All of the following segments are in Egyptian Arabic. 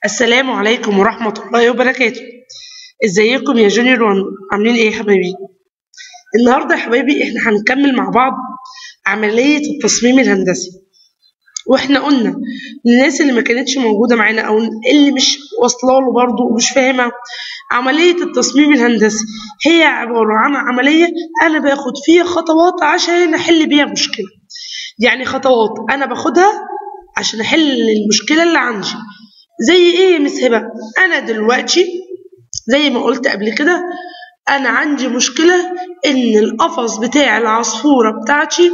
السلام عليكم ورحمة الله وبركاته ازيكم يا جونيور وان عاملين ايه يا حبايبي النهاردة يا حبايبي احنا هنكمل مع بعض عملية التصميم الهندسي واحنا قلنا للناس اللي ما كانتش موجودة معانا او اللي مش واصله له برضه ومش فاهمة عملية التصميم الهندسي هي عبارة عن عملية انا باخد فيها خطوات عشان احل بيها مشكلة يعني خطوات انا باخدها عشان احل المشكلة اللي عندي زي ايه يا مس هبه انا دلوقتي زي ما قلت قبل كده انا عندي مشكله ان القفص بتاع العصفوره بتاعتي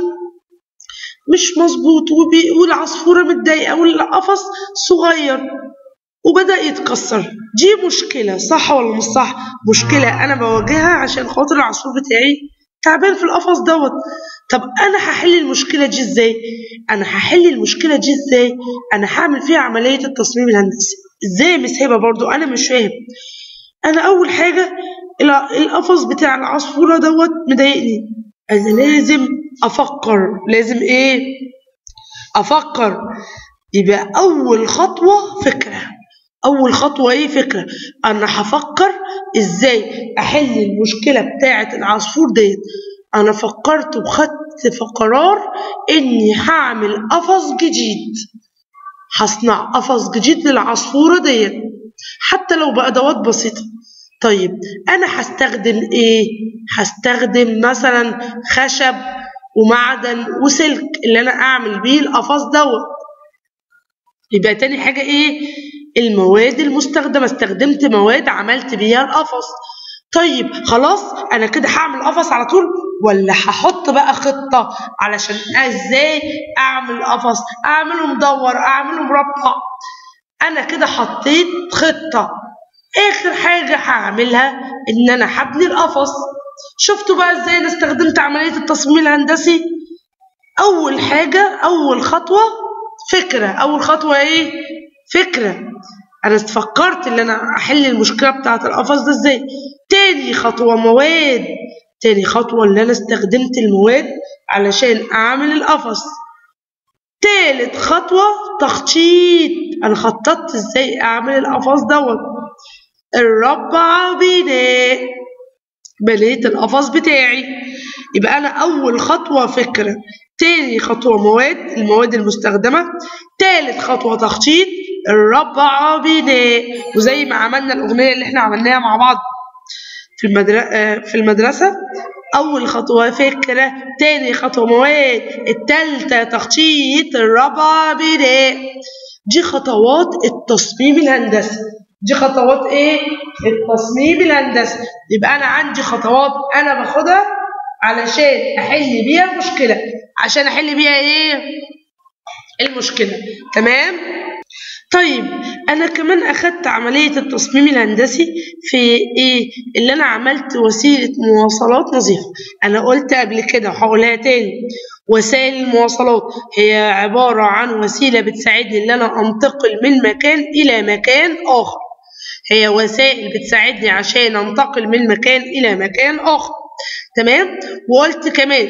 مش مظبوط وبي- والعصفوره متضايقه والقفص صغير وبدا يتكسر دي مشكله صح ولا مش صح مشكله انا بواجهها عشان خاطر العصفور بتاعي تعبان في القفص دوت طب انا هحل المشكله دي ازاي انا هحل المشكله دي ازاي انا هعمل فيها عمليه التصميم الهندسي ازاي مش هبه برضو انا مش فاهم انا اول حاجه الع- القفص بتاع العصفوره دوت مضايقني انا لازم افكر لازم ايه افكر يبقى اول خطوه فكره اول خطوه ايه فكره انا هفكر ازاي احل المشكله بتاعه العصفور ديت انا فكرت وخدت في قرار اني هعمل قفص جديد هصنع قفص جديد للعصفوره ديت حتى لو بادوات بسيطه طيب انا هستخدم ايه هستخدم مثلا خشب ومعدن وسلك اللي انا اعمل بيه القفص دوت يبقى تاني حاجة ايه المواد المستخدمة استخدمت مواد عملت بيها القفص طيب خلاص انا كده هعمل قفص على طول ولا هحط بقى خطة علشان ازاي اعمل قفص اعمله مدور اعمله مربع انا كده حطيت خطة اخر حاجة هعملها ان انا هبني القفص شفتوا بقى ازاي انا استخدمت عملية التصميم الهندسي اول حاجة اول خطوة فكرة اول خطوة ايه فكرة انا فكرت ان انا احل المشكلة بتاعة القفص ده ازاي تاني خطوة مواد تاني خطوة اللي انا استخدمت المواد علشان اعمل القفص تالت خطوة تخطيط انا خططت ازاي اعمل القفص دوت الرابعة بناء بنيت القفص بتاعي يبقى انا اول خطوه فكره تاني خطوه مواد المواد المستخدمه تالت خطوه تخطيط الرابعه بناء وزي ما عملنا الاغنيه اللي احنا عملناها مع بعض في المدرسه في المدرسه اول خطوه فكره تاني خطوه مواد التالتة تخطيط الرابعه بناء دي خطوات التصميم الهندسي دي خطوات ايه التصميم الهندسي يبقى انا عندي خطوات انا باخدها علشان احل بيها مشكله عشان احل بيها ايه المشكله تمام طيب انا كمان اخدت عمليه التصميم الهندسي في ايه اللي انا عملت وسيله مواصلات نظيفه انا قلت قبل كده وهقولها تاني وسائل المواصلات هي عباره عن وسيله بتساعدني ان انا انتقل من مكان الى مكان اخر هي وسائل بتساعدني عشان انتقل من مكان الى مكان اخر تمام وقلت كمان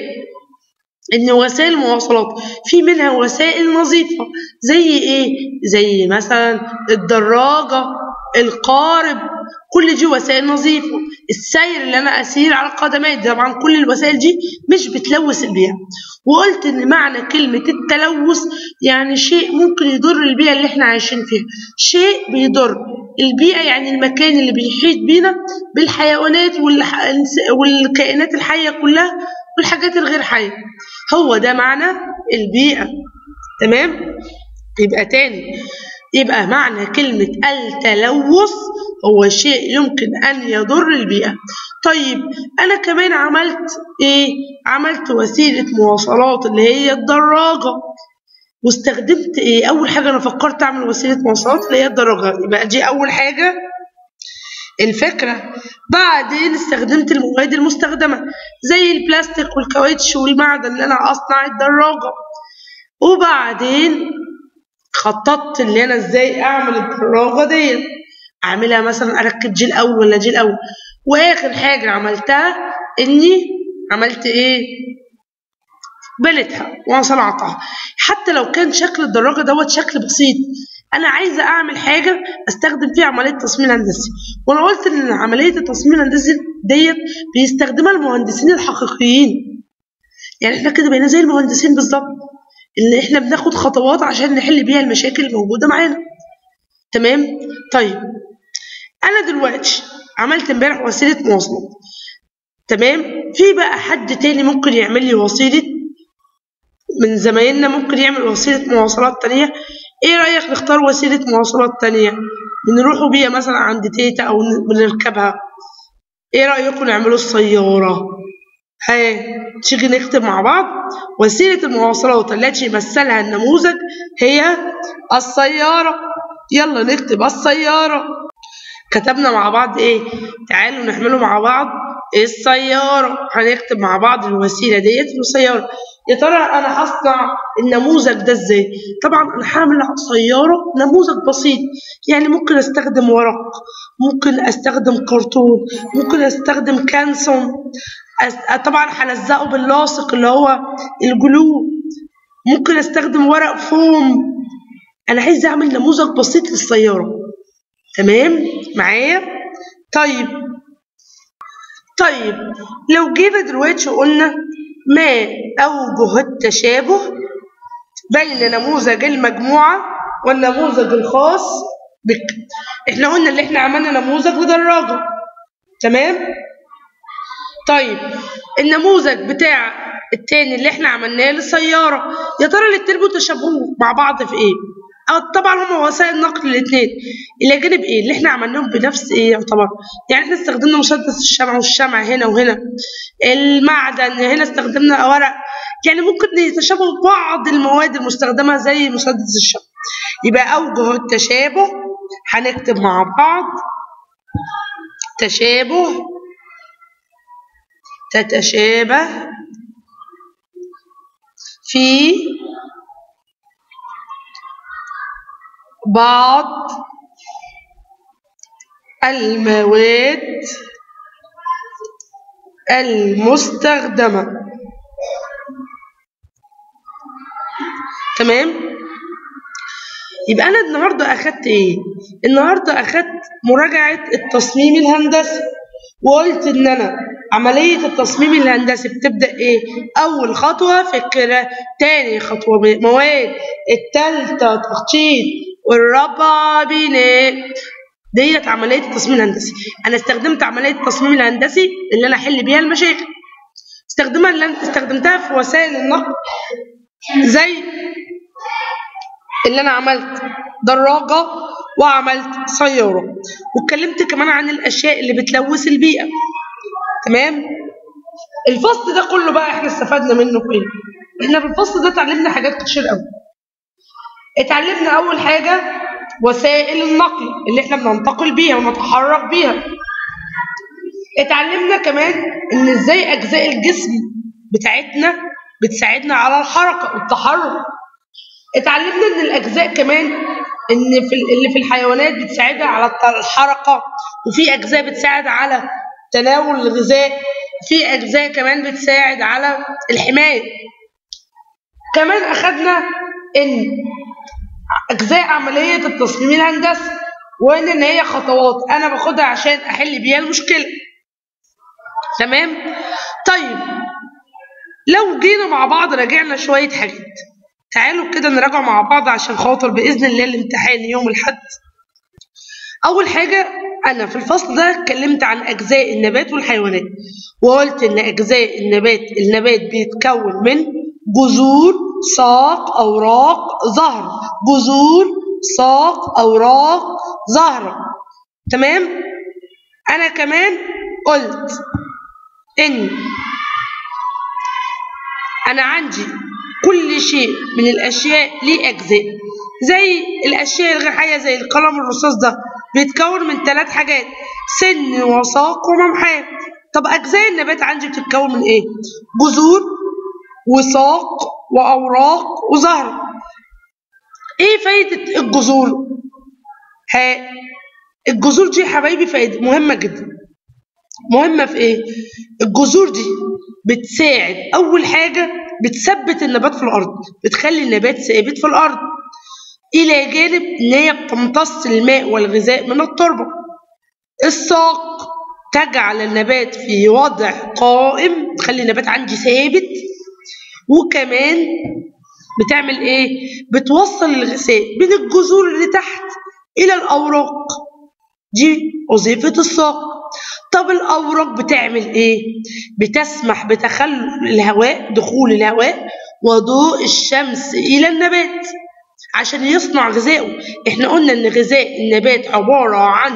ان وسائل المواصلات في منها وسائل نظيفه زي ايه زي مثلا الدراجه القارب كل دي وسائل نظيفه السير اللي انا اسير على القدمات طبعا كل الوسائل دي مش بتلوث البيئه وقلت ان معنى كلمه التلوث يعني شيء ممكن يضر البيئه اللي احنا عايشين فيها شيء بيضر البيئه يعني المكان اللي بيحيط بينا بالحيوانات والح... والكائنات الحيه كلها والحاجات الغير حيه هو ده معنى البيئه تمام يبقى تاني يبقى معنى كلمة التلوث هو شيء يمكن أن يضر البيئة طيب أنا كمان عملت إيه؟ عملت وسيلة مواصلات اللي هي الدراجة واستخدمت إيه؟ أول حاجة أنا فكرت أعمل وسيلة مواصلات اللي هي الدراجة يبقى دي أول حاجة الفكرة بعدين استخدمت المواد المستخدمة زي البلاستيك والكاوتش والمعدن اللي أنا أصنع الدراجة وبعدين خططت اللي انا ازاي اعمل الدراجه ديت اعملها مثلا اركب جيل اول ولا جيل اول واخر حاجه عملتها اني عملت ايه بنيتها وصنعتها حتى لو كان شكل الدراجه دوت شكل بسيط انا عايزه اعمل حاجه استخدم فيها عمليه تصميم هندسي وانا قلت ان عمليه التصميم الهندسي ديت بيستخدمها المهندسين الحقيقيين يعني احنا كده بقينا زي المهندسين بالظبط ان احنا بناخد خطوات عشان نحل بيها المشاكل الموجوده معانا تمام طيب انا دلوقتي عملت امبارح وسيله مواصلات تمام في بقى حد تاني ممكن يعمل لي وسيله من زمايلنا ممكن يعمل وسيله مواصلات تانية ايه رايك نختار وسيله مواصلات تانية بنروحوا بيها مثلا عند تيتا او بنركبها ايه رايكم نعملوا السياره ها تيجي نكتب مع بعض وسيله المواصلات التي يمثلها النموذج هي السياره يلا نكتب السياره كتبنا مع بعض ايه تعالوا نحمله مع بعض السيارة هنكتب مع بعض الوسيلة ديت السيارة يا ترى انا هصنع النموذج ده ازاي طبعا انا هعمل سيارة نموذج بسيط يعني ممكن استخدم ورق ممكن استخدم كرتون ممكن استخدم كانسون أس... طبعا هلزقه باللاصق اللي هو الجلو ممكن استخدم ورق فوم انا عايز اعمل نموذج بسيط للسيارة تمام معايا طيب طيب لو جينا دلوقتي وقلنا ما أوجه التشابه بين نموذج المجموعة والنموذج الخاص بك احنا قلنا اللي احنا عملنا نموذج لدراجة تمام طيب النموذج بتاع التاني اللي احنا عملناه للسيارة يا ترى الاتنين متشابهون مع بعض في ايه؟ أو طبعا هما وسائل نقل الاثنين الى جانب ايه اللي احنا عملناهم بنفس ايه يعتبر يعني احنا استخدمنا مسدس الشمع والشمع هنا وهنا المعدن هنا استخدمنا ورق يعني ممكن يتشابهوا بعض المواد المستخدمه زي مسدس الشمع يبقى اوجه التشابه هنكتب مع بعض تشابه تتشابه في بعض المواد المستخدمة تمام يبقى أنا النهاردة أخدت إيه؟ النهاردة أخدت مراجعة التصميم الهندسي وقلت إن أنا عملية التصميم الهندسي بتبدأ إيه؟ أول خطوة فكرة، تاني خطوة مواد، التالتة تخطيط، والرابعة بناء ديت عملية التصميم الهندسي أنا استخدمت عملية التصميم الهندسي اللي أنا أحل بيها المشاكل استخدمها اللي أنا استخدمتها في وسائل النقل زي اللي أنا عملت دراجة وعملت سيارة واتكلمت كمان عن الأشياء اللي بتلوث البيئة تمام الفصل ده كله بقى احنا استفدنا منه في ايه؟ احنا في الفصل ده اتعلمنا حاجات كتير قوي اتعلمنا اول حاجه وسائل النقل اللي احنا بننتقل بيها ونتحرك بيها اتعلمنا كمان ان ازاي اجزاء الجسم بتاعتنا بتساعدنا على الحركه والتحرك اتعلمنا ان الاجزاء كمان ان في اللي في الحيوانات بتساعدها على الحركه وفي اجزاء بتساعد على تناول الغذاء في اجزاء كمان بتساعد على الحمايه كمان اخدنا ان اجزاء عمليه التصميم الهندسي وان ان هي خطوات انا باخدها عشان احل بيها المشكله تمام طيب لو جينا مع بعض راجعنا شويه حاجات تعالوا كده نراجع مع بعض عشان خاطر باذن الله الامتحان يوم الاحد اول حاجه انا في الفصل ده اتكلمت عن اجزاء النبات والحيوانات وقلت ان اجزاء النبات النبات بيتكون من جذور ساق اوراق زهر جذور ساق اوراق زهر تمام انا كمان قلت ان انا عندي كل شيء من الاشياء ليه اجزاء زي الاشياء الغير حيه زي القلم الرصاص ده بيتكون من ثلاث حاجات سن وساق وممحاه طب اجزاء النبات عندي بتتكون من ايه جذور وساق واوراق وزهر ايه فايده الجذور ها الجذور دي يا حبايبي فايده مهمه جدا مهمه في ايه الجذور دي بتساعد اول حاجه بتثبت النبات في الارض بتخلي النبات ثابت في الارض إلى جانب إن هي بتمتص الماء والغذاء من التربة الساق تجعل النبات في وضع قائم تخلي النبات عندي ثابت وكمان بتعمل ايه بتوصل الغذاء من الجذور اللي تحت الى الاوراق دي وظيفة الساق طب الأوراق بتعمل إيه؟ بتسمح بتخلل الهواء دخول الهواء وضوء الشمس إلى النبات عشان يصنع غذائه احنا قلنا ان غذاء النبات عبارة عن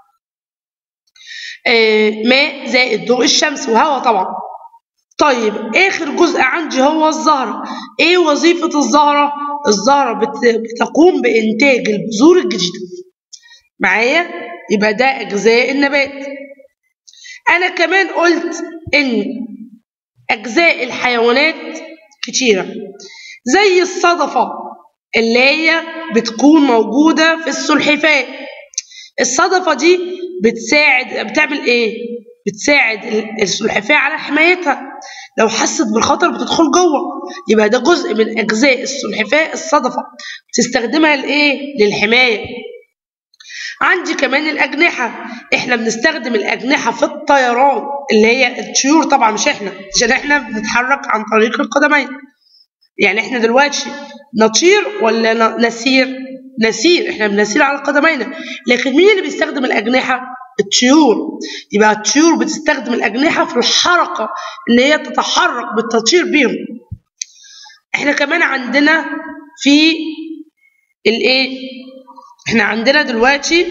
آه، ماء زائد ضوء الشمس وهواء طبعا طيب اخر جزء عندي هو الزهرة ايه وظيفة الزهرة الزهرة بت- بتقوم بانتاج البذور الجديدة معايا يبقى ده اجزاء النبات انا كمان قلت ان اجزاء الحيوانات كتيرة زي الصدفة اللي هي بتكون موجودة في السلحفاة الصدفة دي بتساعد بتعمل ايه بتساعد ال- السلحفاة على حمايتها لو حست بالخطر بتدخل جوه يبقى ده جزء من اجزاء السلحفاة الصدفة بتستخدمها لايه للحماية عندي كمان الأجنحة احنا بنستخدم الأجنحة في الطيران اللي هي الطيور طبعا مش احنا عشان احنا بنتحرك عن طريق القدمين يعني احنا دلوقتي نطير ولا ن- نسير نسير احنا بنسير على قدمينا لكن مين اللي بيستخدم الأجنحة الطيور يبقى الطيور بتستخدم الأجنحة في الحركة اللي هي تتحرك بالتطير بيهم احنا كمان عندنا في الايه احنا عندنا دلوقتي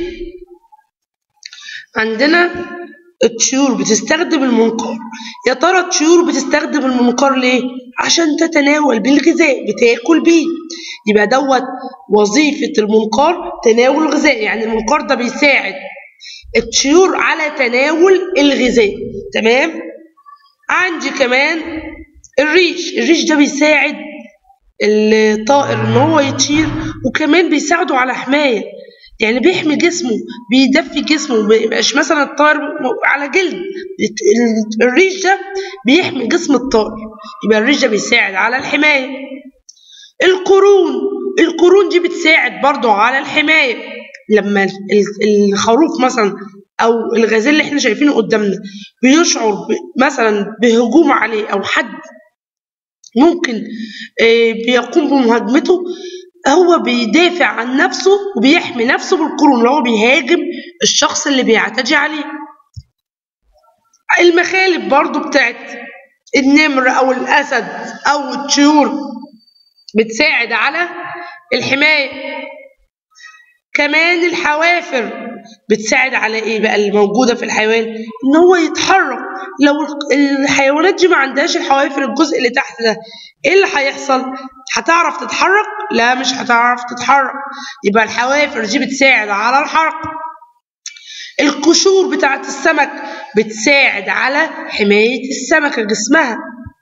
عندنا الطيور بتستخدم المنقار يا ترى الطيور بتستخدم المنقار ليه عشان تتناول بالغذاء بتاكل بيه يبقى دوت وظيفة المنقار تناول الغذاء يعني المنقار ده بيساعد الطيور على تناول الغذاء تمام عندي كمان الريش الريش ده بيساعد الطائر ان هو يطير وكمان بيساعده على حماية يعني بيحمي جسمه بيدفي جسمه ما بيبقاش مثلا الطائر على جلد الت- الريش ده بيحمي جسم الطائر يبقى الريش ده بيساعد على الحماية القرون القرون دي بتساعد برضو على الحماية لما ال- ال- الخروف مثلا او الغزال اللي احنا شايفينه قدامنا بيشعر ب- مثلا بهجوم عليه او حد ممكن آه، بيقوم بمهاجمته هو بيدافع عن نفسه وبيحمي نفسه بالقرون اللي هو بيهاجم الشخص اللي بيعتدي عليه المخالب برضو بتاعت النمر او الاسد او الطيور بتساعد على الحماية كمان الحوافر بتساعد على ايه بقى اللي موجودة في الحيوان ان هو يتحرك لو الحيوانات دي ما عندهاش الحوافر الجزء اللي تحت ده ايه اللي هيحصل هتعرف تتحرك لا مش هتعرف تتحرك يبقى الحوافر دي بتساعد على الحركة القشور بتاعت السمك بتساعد على حماية السمكة جسمها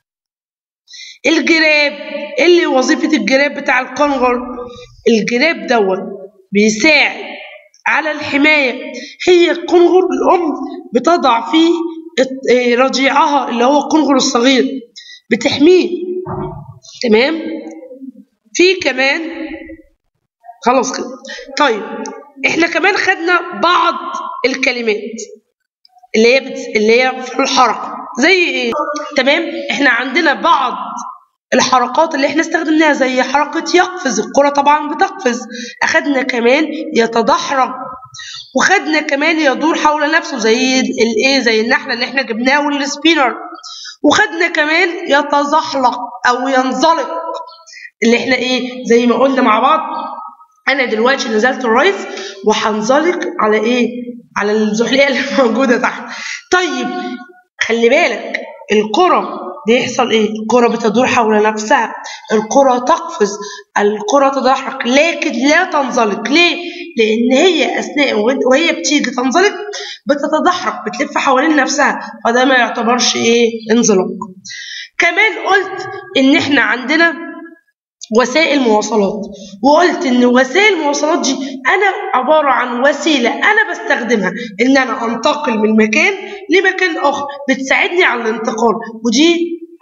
الجراب إيه اللي وظيفة الجراب بتاع الكنغر الجراب دوت بيساعد على الحماية هي الكنغر الأم بتضع فيه الت- آه، رضيعها اللي هو الكنغر الصغير بتحميه تمام في كمان خلاص كده طيب احنا كمان خدنا بعض الكلمات اللي هي بت... اللي هي في الحركة زي ايه تمام احنا عندنا بعض الحركات اللي احنا استخدمناها زي حركة يقفز الكرة طبعا بتقفز اخدنا كمان يتدحرج وخدنا كمان يدور حول نفسه زي الايه زي النحلة اللي احنا جبناه والسبينر وخدنا كمان يتزحلق او ينزلق اللي احنا ايه زي ما قلنا مع بعض انا دلوقتي نزلت الرايس وهنزلق على ايه على الزحليقه اللي موجوده تحت طيب خلي بالك الكره بيحصل ايه الكره بتدور حول نفسها الكره تقفز الكره تدحرج لكن لا تنزلق ليه لان هي اثناء وهي بتيجي تنزلق بتتدحرج بتلف حوالين نفسها فده ما يعتبرش ايه انزلاق كمان قلت ان احنا عندنا وسائل مواصلات وقلت ان وسائل المواصلات دي انا عباره عن وسيله انا بستخدمها ان انا انتقل من مكان لمكان اخر بتساعدني على الانتقال ودي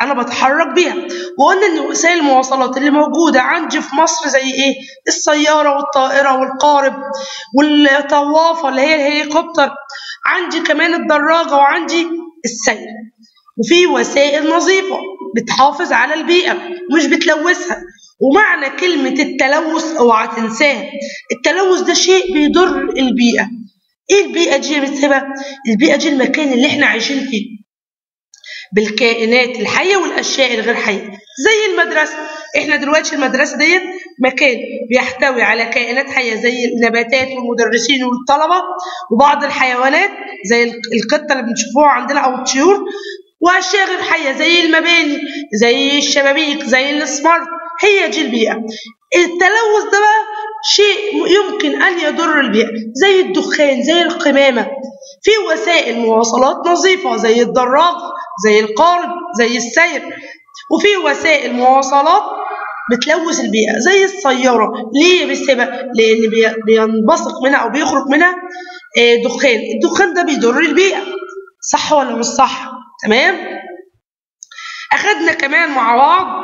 انا بتحرك بيها وقلنا ان وسائل المواصلات اللي موجوده عندي في مصر زي ايه السياره والطائره والقارب والطوافه اللي هي الهليكوبتر عندي كمان الدراجه وعندي السير وفي وسائل نظيفه بتحافظ على البيئه مش بتلوثها ومعنى كلمة التلوث اوعى تنساها التلوث ده شيء بيضر البيئة ايه البيئة دي يا متسبة؟ البيئة دي المكان اللي احنا عايشين فيه بالكائنات الحية والأشياء الغير حية زي المدرسة احنا دلوقتي المدرسة ديت مكان بيحتوي على كائنات حية زي النباتات والمدرسين والطلبة وبعض الحيوانات زي القطة اللي بنشوفوها عندنا أو الطيور وأشياء غير حية زي المباني زي الشبابيك زي السمارت هي دي البيئة التلوث ده بقى شيء يمكن أن يضر البيئة زي الدخان زي القمامة في وسائل مواصلات نظيفة زي الدراج زي القارب زي السير وفي وسائل مواصلات بتلوث البيئة زي السيارة ليه بالسبب لأن بينبثق منها أو بيخرج منها دخان الدخان ده بيضر البيئة صح ولا مش صح تمام أخدنا كمان مع بعض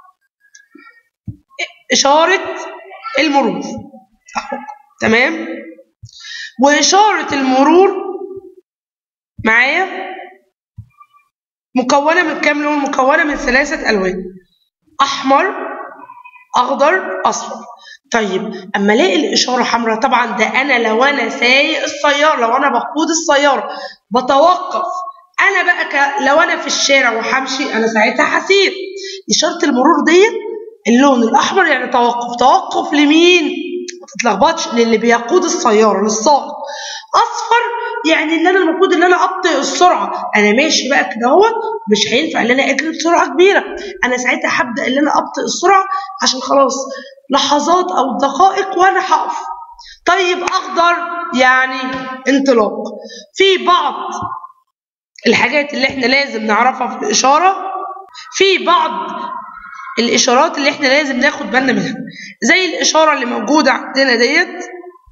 إشارة المرور صح تمام وإشارة المرور معايا مكونة من كام لون؟ مكونة من ثلاثة ألوان أحمر أخضر أصفر طيب أما ألاقي الإشارة حمراء طبعا ده أنا لو أنا سايق السيارة لو أنا بقود السيارة بتوقف أنا بقى ك... لو أنا في الشارع وهمشي أنا ساعتها هسير إشارة المرور ديت اللون الأحمر يعني توقف توقف لمين؟ ما تتلخبطش للي بيقود السيارة للسائق أصفر يعني ان انا المفروض ان انا ابطئ السرعه انا ماشي بقى كده اهوت مش هينفع ان انا اجري بسرعه كبيره انا ساعتها هبدا ان انا ابطئ السرعه عشان خلاص لحظات او دقائق وانا هقف طيب اخضر يعني انطلاق في بعض الحاجات اللي احنا لازم نعرفها في الاشاره في بعض الاشارات اللي احنا لازم ناخد بالنا منها زي الاشاره اللي موجوده عندنا ديت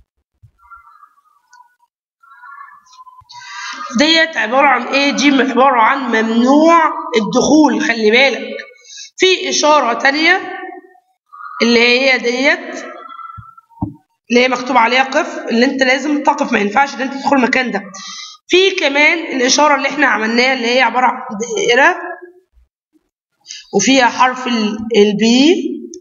ديت عبارة عن ايه دي عبارة عن ممنوع الدخول خلي بالك في إشارة تانية اللي هي ديت اللي هي مكتوب عليها قف اللي انت لازم تقف ما ينفعش ان انت تدخل المكان ده في كمان الإشارة اللي احنا عملناها اللي هي عبارة عن دائرة وفيها حرف البي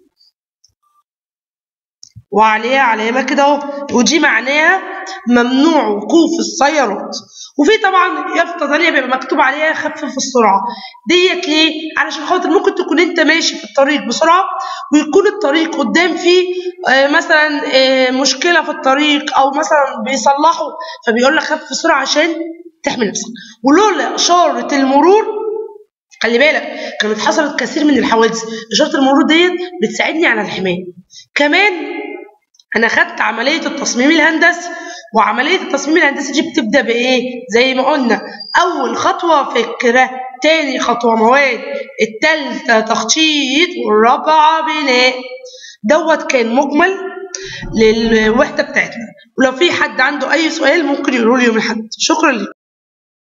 وعليها علامة كده اهو ودي معناها ممنوع وقوف السيارات وفي طبعا يافطه ثانيه بيبقى مكتوب عليها خفف السرعه ديت ليه علشان خاطر ممكن تكون انت ماشي في الطريق بسرعه ويكون الطريق قدام فيه آه مثلا آه مشكله في الطريق او مثلا بيصلحوا فبيقول لك خفف السرعه عشان تحمي نفسك ولولا اشاره المرور خلي بالك كانت حصلت كثير من الحوادث اشاره المرور ديت بتساعدني على الحمايه كمان انا خدت عمليه التصميم الهندسي وعمليه التصميم الهندسي دي بتبدا بايه زي ما قلنا اول خطوه فكره تاني خطوه مواد التالتة تخطيط والرابعه بناء دوت كان مجمل للوحده بتاعتنا ولو في حد عنده اي سؤال ممكن يقولوا لي يوم الاحد شكرا لكم